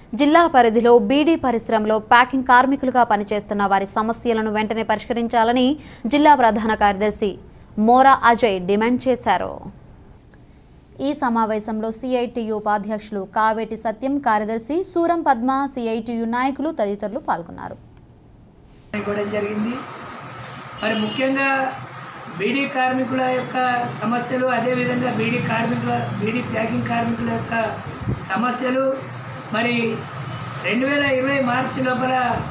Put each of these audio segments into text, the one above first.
జిల్లా పరిధిలో బీడీ పరిశ్రమలో ప్యాకింగ్ కార్మికులుగా పనిచేస్తున్న వారి సమస్యలను వెంటనే పరిష్కరించాలని జిల్లా ప్రధాన కార్యదర్శి మోరా అజయ్ డిమాండ్ చేశారు ఈ సమావేశంలో సిఐటియు ఉపాధ్యక్షులు కావేటి సత్యం కార్యదర్శి సూరం పద్మ సిఐటియు నాయకులు తదితరులు పాల్గొన్నారు ఇవ్వడం జరిగింది మరి ముఖ్యంగా బీడీ కార్మికుల యొక్క సమస్యలు అదేవిధంగా బీడీ కార్మికుల బీడీ ప్యాకింగ్ కార్మికుల యొక్క సమస్యలు మరి రెండు వేల ఇరవై మార్చి లోపల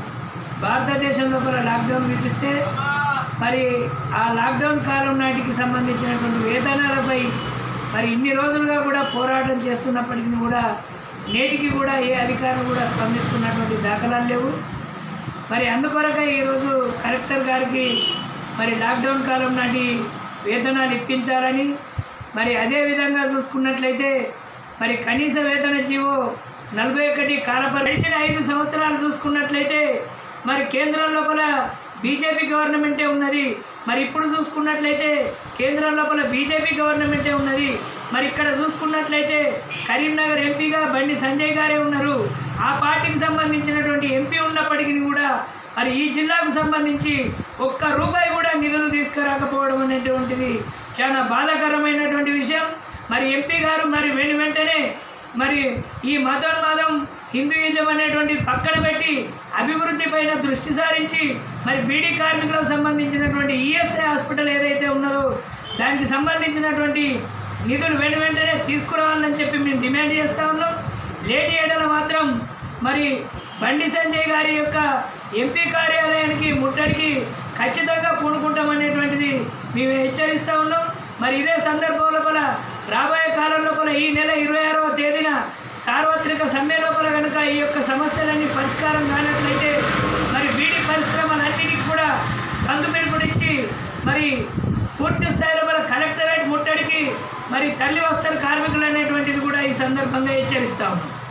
భారతదేశం లోపల లాక్డౌన్ విధిస్తే మరి ఆ లాక్డౌన్ కాలం నాటికి సంబంధించినటువంటి వేతనాలపై మరి ఇన్ని రోజులుగా కూడా పోరాటం చేస్తున్నప్పటికీ కూడా నేటికి కూడా ఏ అధికారులు కూడా స్పందిస్తున్నటువంటి దాఖలాలు లేవు మరి అందుకొరకే ఈరోజు కలెక్టర్ గారికి మరి లాక్డౌన్ కాలం నాటి వేతనాలు ఇప్పించాలని మరి అదే విధంగా చూసుకున్నట్లయితే మరి కనీస వేతన జీవో నలభై ఒకటి కాలపరి గడిచిన ఐదు సంవత్సరాలు చూసుకున్నట్లయితే మరి కేంద్రం లోపల బీజేపీ గవర్నమెంటే ఉన్నది మరి ఇప్పుడు చూసుకున్నట్లయితే కేంద్రం లోపల బీజేపీ గవర్నమెంటే ఉన్నది మరి ఇక్కడ చూసుకున్నట్లయితే కరీంనగర్ ఎంపీగా బండి సంజయ్ గారే ఉన్నారు ఆ పార్టీకి సంబంధించినటువంటి ఎంపీ ఉన్నప్పటికీ కూడా మరి ఈ జిల్లాకు సంబంధించి ఒక్క రూపాయి కూడా నిధులు తీసుకురాకపోవడం అనేటువంటిది చాలా బాధాకరమైనటువంటి విషయం మరి ఎంపీ గారు మరి వెను వెంటనే మరి ఈ మతోన్మాదం హిందూయిజం అనేటువంటి పక్కన పెట్టి అభివృద్ధి పైన దృష్టి సారించి మరి బీడీ కార్మికులకు సంబంధించినటువంటి ఈఎస్ఐ హాస్పిటల్ ఏదైతే ఉన్నదో దానికి సంబంధించినటువంటి నిధులు వెను వెంటనే తీసుకురావాలని చెప్పి మేము డిమాండ్ చేస్తూ ఉన్నాం లేడీ ఏడల మాత్రం మరి బండి సంజయ్ గారి యొక్క ఎంపీ కార్యాలయానికి ముట్టడికి ఖచ్చితంగా పూనుకుంటామనేటువంటిది మేము హెచ్చరిస్తూ ఉన్నాం మరి ఇదే సందర్భం లోపల రాబోయే కాలం లోపల ఈ నెల ఇరవై ఆరవ తేదీన సార్వత్రిక సమ్మె లోపల కనుక ఈ యొక్క సమస్యలన్నీ పరిష్కారం కానట్లయితే మరి బీడీ పరిశ్రమలన్నిటికీ కూడా కందుపెరుపునిచ్చి మరి పూర్తి స్థాయి లోపల కలెక్టరేట్ ముట్టడికి మరి తల్లి వస్తారు కార్మికులు అనేటువంటిది కూడా ఈ సందర్భంగా హెచ్చరిస్తా ఉన్నాం